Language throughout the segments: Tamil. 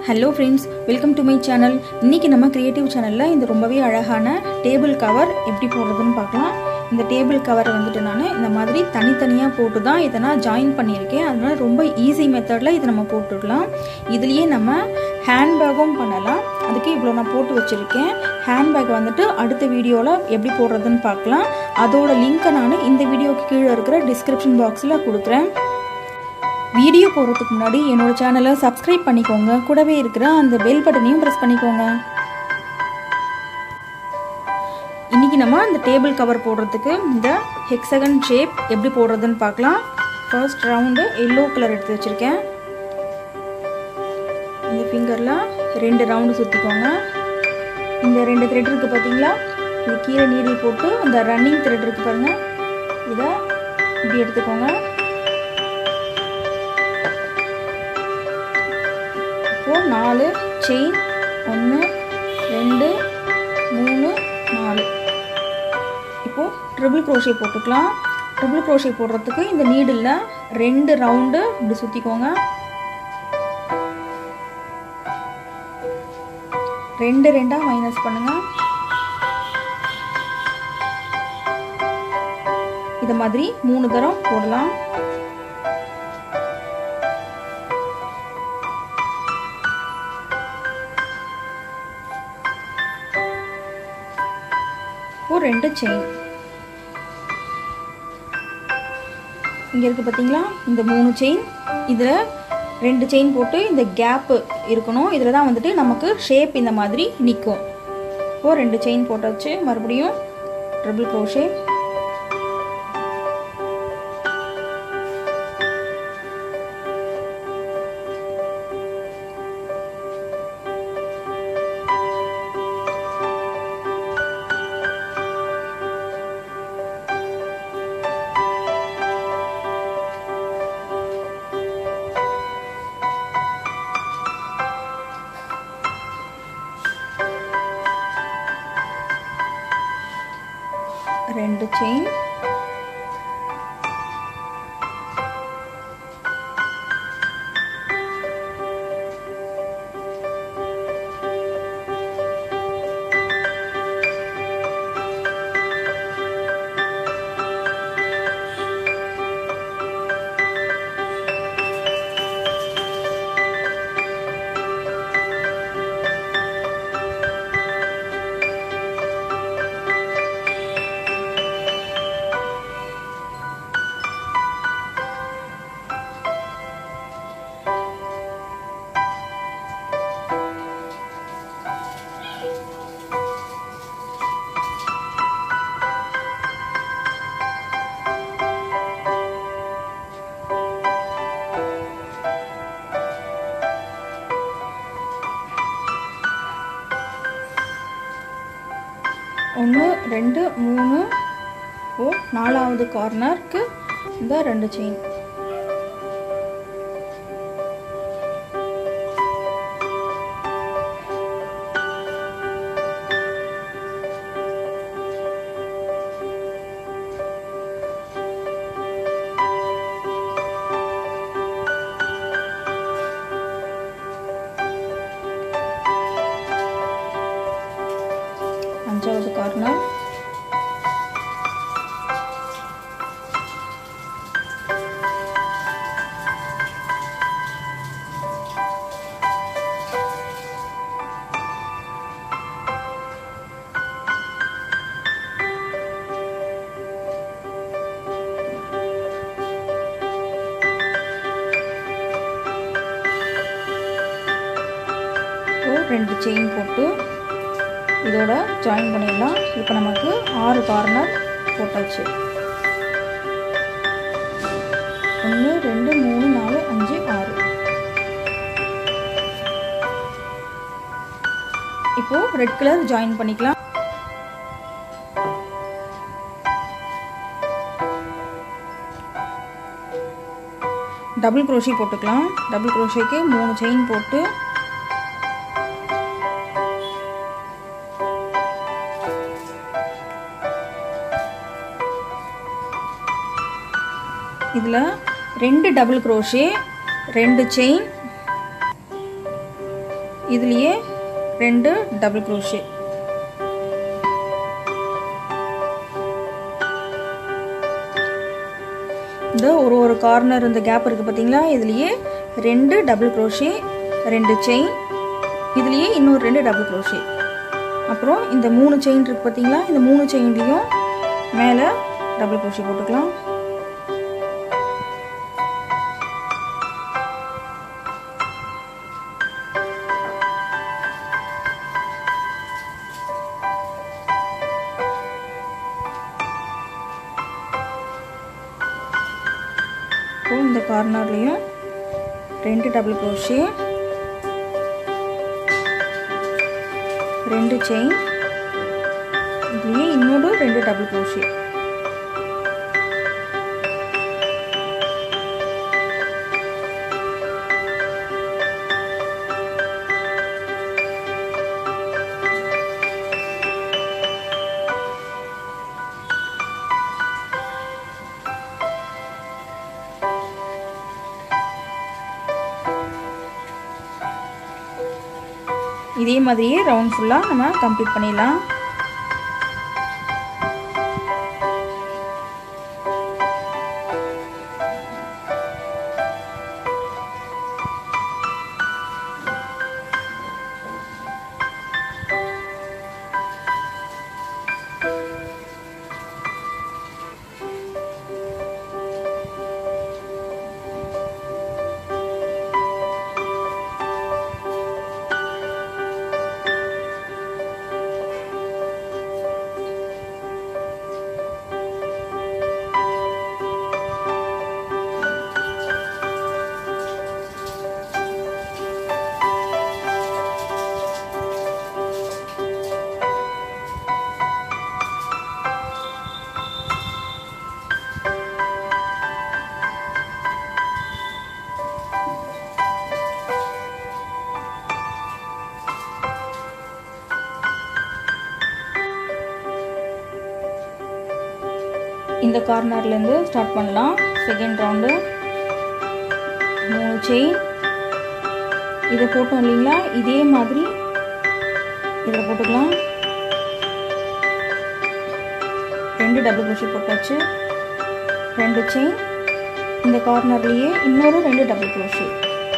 hello friends welcome to my channel இன்றைக்கி நம்ம க்ரியேட்டிவ் சேனலில் இந்த ரொம்பவே அழகான டேபிள் கவர் எப்படி போடுறதுன்னு பார்க்கலாம் இந்த டேபிள் கவரை வந்துட்டு நான் இந்த மாதிரி தனித்தனியாக போட்டு தான் இதை நான் ஜாயின் பண்ணியிருக்கேன் அதனால் ரொம்ப ஈஸி மெத்தடில் இதை நம்ம போட்டுடலாம் இதுலேயே நம்ம ஹேண்ட்பேக்கும் பண்ணலாம் அதுக்கு இவ்வளோ நான் போட்டு வச்சுருக்கேன் ஹேண்ட்பேக் வந்துட்டு அடுத்த வீடியோவில் எப்படி போடுறதுன்னு பார்க்கலாம் அதோட லிங்க்கை நான் இந்த வீடியோக்கு கீழே இருக்கிற டிஸ்கிரிப்ஷன் பாக்ஸில் கொடுக்குறேன் வீடியோ போடுறதுக்கு முன்னாடி என்னோட சேனலை சப்ஸ்கிரைப் பண்ணிக்கோங்க கூடவே இருக்கிற அந்த பெல் பட்டனையும் ப்ரெஸ் பண்ணிக்கோங்க இன்னைக்கு நம்ம இந்த டேபிள் கவர் போடுறதுக்கு இந்த ஹெக்ஸகன் ஷேப் எப்படி போடுறதுன்னு பார்க்கலாம் ஃபர்ஸ்ட் ரவுண்டு எல்லோ கலர் எடுத்து வச்சுருக்கேன் இந்த ஃபிங்கரில் ரெண்டு ரவுண்டு சுற்றிக்கோங்க இந்த ரெண்டு த்ரெட் இருக்குது பார்த்தீங்களா இது கீழே நீரில் போட்டு இந்த ரன்னிங் த்ரெட் இருக்குது பாருங்கள் இதை இப்படி எடுத்துக்கோங்க இப்போது நாலு செயின் ஒன்று ரெண்டு மூணு நாலு இப்போது ட்ரிபிள் க்ரோஷே போட்டுக்கலாம் ட்ரிபிள் க்ரோஷே போடுறதுக்கு இந்த நீடில் ரெண்டு ரவுண்டு இப்படி சுற்றிக்கோங்க ரெண்டு ரெண்டாக மைனஸ் பண்ணுங்க இது மாதிரி மூணு தரம் போடலாம் இப்போ ரெண்டு செயின் இங்கே இருக்குது பார்த்தீங்களா இந்த மூணு செயின் இதில் ரெண்டு செயின் போட்டு இந்த கேப்பு இருக்கணும் இதில் தான் வந்துட்டு நமக்கு ஷேப் இந்த மாதிரி நிற்கும் இப்போது ரெண்டு செயின் போட்டாச்சு மறுபடியும் ட்ரிபிள் க்ரோஷே ரெண்டு செயின் ஒன்று ரெண்டு மூணு ஓ நாலாவது கார்னருக்கு இந்த ரெண்டு செயின் அஞ்சாவது கார்னர் ரெண்டு செயின் போட்டு இதோட ஜாயின் பண்ணிடலாம் இப்போ நமக்கு ஆறு கார்னர் போட்டாச்சு ஒன்று ரெண்டு மூணு நாலு அஞ்சு ஆறு இப்போ ரெட் கலர் ஜாயின் பண்ணிக்கலாம் டபுள் குரோஷி போட்டுக்கலாம் டபுள் குரோஷிக்கு மூணு செயின் போட்டு இதில் ரெண்டு டபுள் க்ரோஷே ரெண்டு செயின் இதுலேயே ரெண்டு டபுள் க்ரோஷே இந்த ஒரு ஒரு கார்னர் இந்த கேப் இருக்குது பார்த்தீங்களா இதுலேயே ரெண்டு டபுள் க்ரோஷே ரெண்டு செயின் இதுலேயே இன்னொரு ரெண்டு டபுள் க்ரோஷே அப்புறம் இந்த மூணு செயின் இருக்குது பார்த்தீங்களா இந்த மூணு செயின்லேயும் மேலே டபுள் க்ரோஷே போட்டுக்கலாம் அப்புறம் இந்த கார்னர்லேயும் ரெண்டு டபுள் க்ரோஷே ரெண்டு செயின் இதுலேயே இன்னொரு ரெண்டு டபுள் க்ரோஷே இதே மாதிரியே ரவுண்ட் ஃபுல்லாக நம்ம கம்ப்ளீட் பண்ணிடலாம் இந்த கார்னர்லேருந்து ஸ்டார்ட் பண்ணலாம் செகண்ட் ரவுண்டு மூணு செயின் இதை போட்டோம் இல்லைங்களா இதே மாதிரி இதில் போட்டுக்கலாம் ரெண்டு டபுள் க்ரோஷி போட்டாச்சு ரெண்டு செயின் இந்த கார்னர்லேயே இன்னொரு ரெண்டு டபுள் க்ரோஷி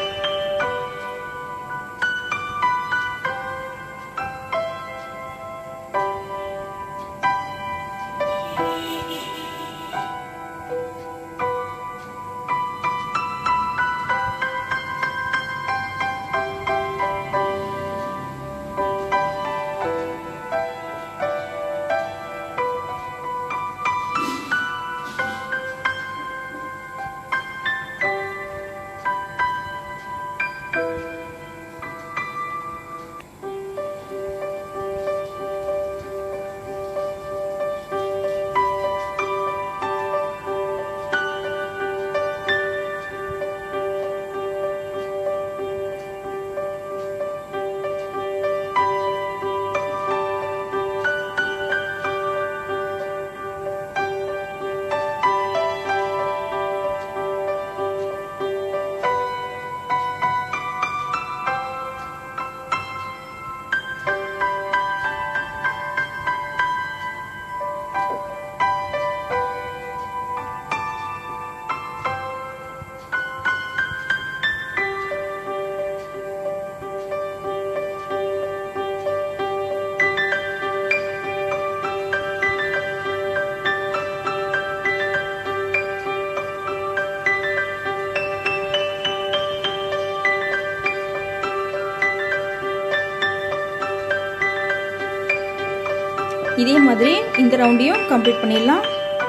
இதே மாதிரி இந்த ரவுண்டையும் கம்ப்ளீட் பண்ணிடலாம்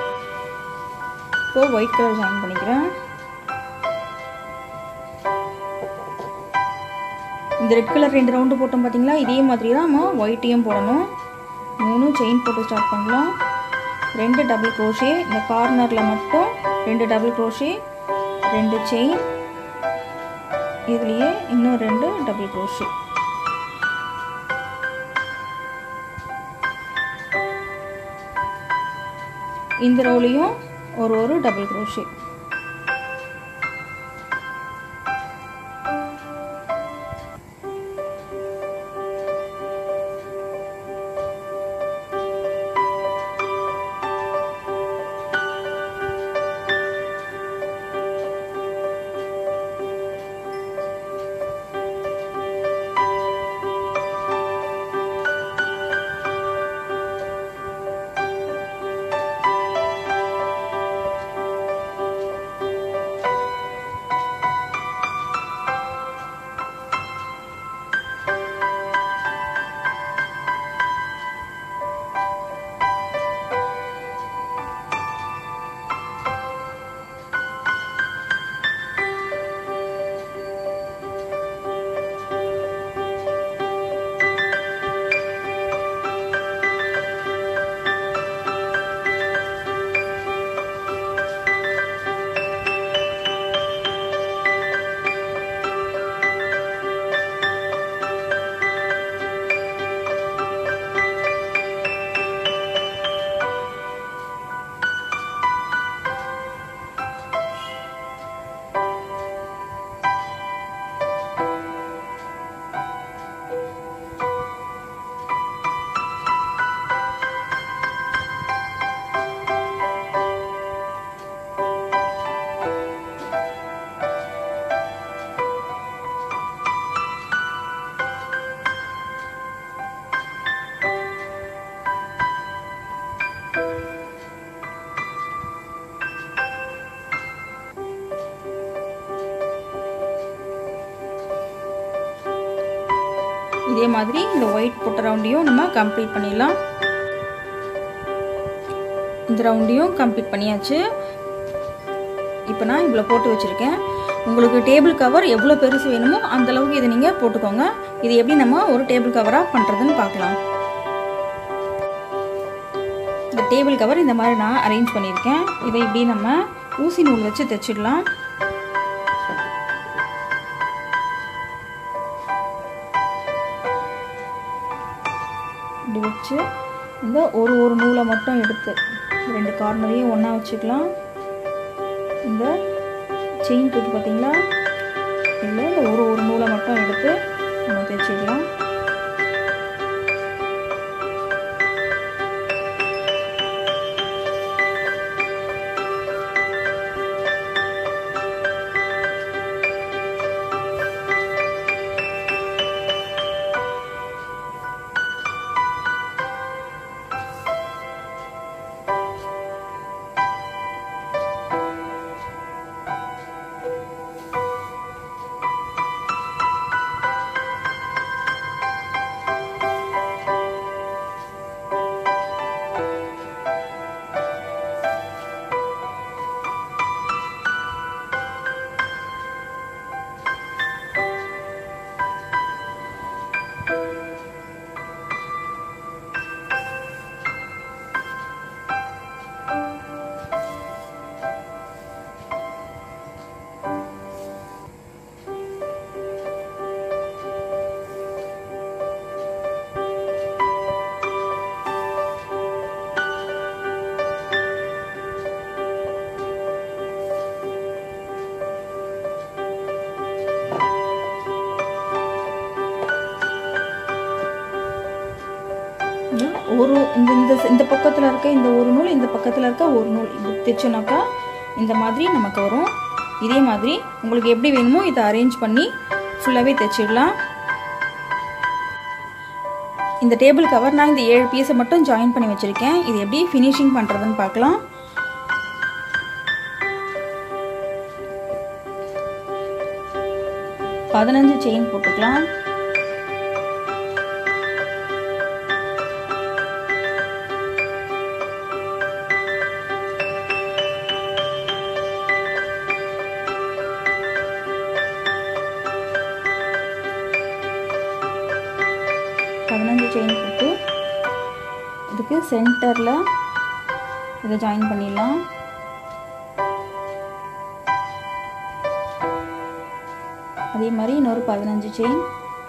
இப்போ ஒயிட் கலர் ஜாயின் பண்ணிக்கிறேன் இந்த ரெட் கலர் ரெண்டு ரவுண்டு போட்டோம் பார்த்தீங்களா இதே மாதிரி தான் நம்ம ஒயிட்டையும் போடணும் மூணு செயின் போட்டு ஸ்டார்ட் பண்ணலாம் ரெண்டு டபுள் க்ரோஷே இந்த கார்னரில் மட்டும் ரெண்டு டபுள் க்ரோஷே ரெண்டு செயின் இதுலேயே இன்னும் ரெண்டு டபுள் க்ரோஷே இந்த ரோலையும் ஒரு ஒரு டபுள் க்ரோஷே இதே மாதிரி இந்த ஒயிட் போட்ட ரவுண்டையும் நம்ம கம்ப்ளீட் பண்ணிடலாம் இந்த ரவுண்டையும் கம்ப்ளீட் பண்ணியாச்சு இப்போ நான் இவ்வளோ போட்டு வச்சுருக்கேன் உங்களுக்கு டேபிள் கவர் எவ்வளோ பெருசு வேணுமோ அந்த அளவுக்கு இதை நீங்கள் போட்டுக்கோங்க இது எப்படி நம்ம ஒரு டேபிள் கவராக பண்ணுறதுன்னு பார்க்கலாம் இந்த டேபிள் கவர் இந்த மாதிரி நான் அரேஞ்ச் பண்ணியிருக்கேன் இதை இப்படி நம்ம ஊசி நூல் வச்சு தைச்சிடலாம் இப்படி வச்சு இந்த ஒரு ஒரு நூலை மட்டும் எடுத்து ரெண்டு கார்னரையும் ஒன்றா வச்சுக்கலாம் இந்த செயின் போட்டு பார்த்தீங்களா இதில் இந்த ஒரு ஒரு நூலை மட்டும் எடுத்து நம்ம தைச்சிக்கலாம் ஒரு இந்த இந்த இந்த பக்கத்தில் இருக்க இந்த ஒரு நூல் இந்த பக்கத்தில் இருக்க ஒரு நூல் இப்படி தைச்சோனாக்கா இந்த மாதிரி நமக்கு வரும் இதே மாதிரி உங்களுக்கு எப்படி வேணுமோ இதை அரேஞ்ச் பண்ணி ஃபுல்லாகவே தைச்சிடலாம் இந்த டேபிள் கவர் நான் இந்த ஏழு பீஸை மட்டும் ஜாயின் பண்ணி வச்சுருக்கேன் இது எப்படி ஃபினிஷிங் பண்ணுறதுன்னு பார்க்கலாம் பதினஞ்சு செயின் போட்டுக்கலாம் பதினஞ்சு செயின் போட்டு இதுக்கு சென்டரில் இதை ஜாயின் பண்ணிடலாம் அதே மாதிரி இன்னொரு பதினஞ்சு செயின்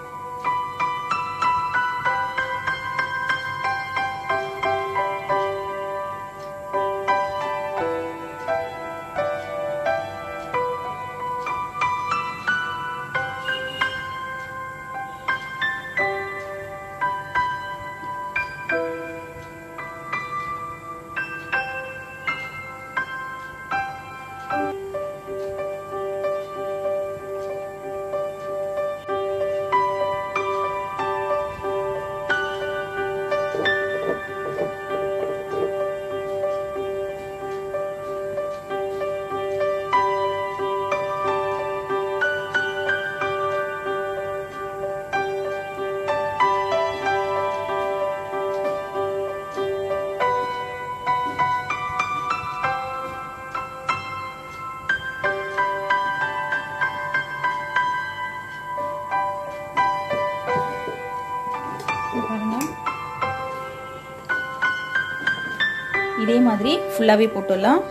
இதே மாதிரி ஃபுல்லாகவே போட்டுடலாம்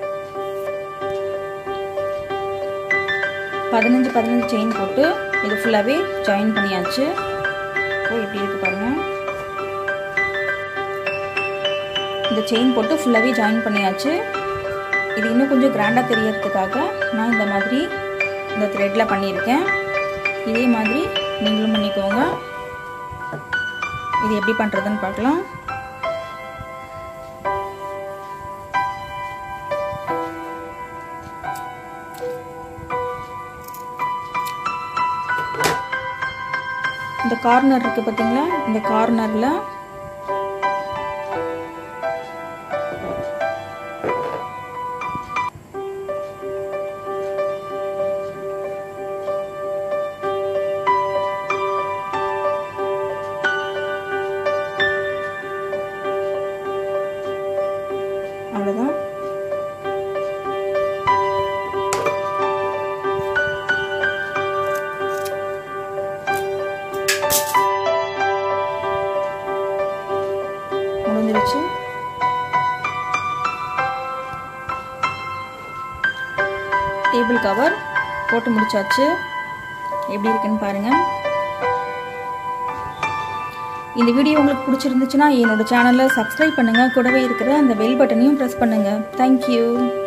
பதினஞ்சு பதினஞ்சு செயின் போட்டு இது ஃபுல்லாகவே ஜாயின் பண்ணியாச்சு ஓ எப்படி இருக்கு பாருங்க இந்த செயின் போட்டு ஃபுல்லாகவே ஜாயின் பண்ணியாச்சு இது இன்னும் கொஞ்சம் கிராண்டாக தெரியறதுக்காக நான் இந்த மாதிரி இந்த த்ரெட்டில் பண்ணியிருக்கேன் இதே மாதிரி நீங்களும் பண்ணிக்கோங்க இது எப்படி பண்ணுறதுன்னு பார்க்கலாம் இந்த கார்னர் இருக்குது பார்த்தீங்களா இந்த கார்னரில் அவ்வளோதான் முடிஞ்சிருச்சு டேபிள் கவர் போட்டு முடிச்சாச்சு எப்படி இருக்குன்னு பாருங்கள் இந்த வீடியோ உங்களுக்கு பிடிச்சிருந்துச்சுன்னா என்னோட சேனலை சப்ஸ்கிரைப் பண்ணுங்கள் கூடவே இருக்கிற அந்த பெல் பட்டனையும் ப்ரெஸ் பண்ணுங்கள் தேங்க்யூ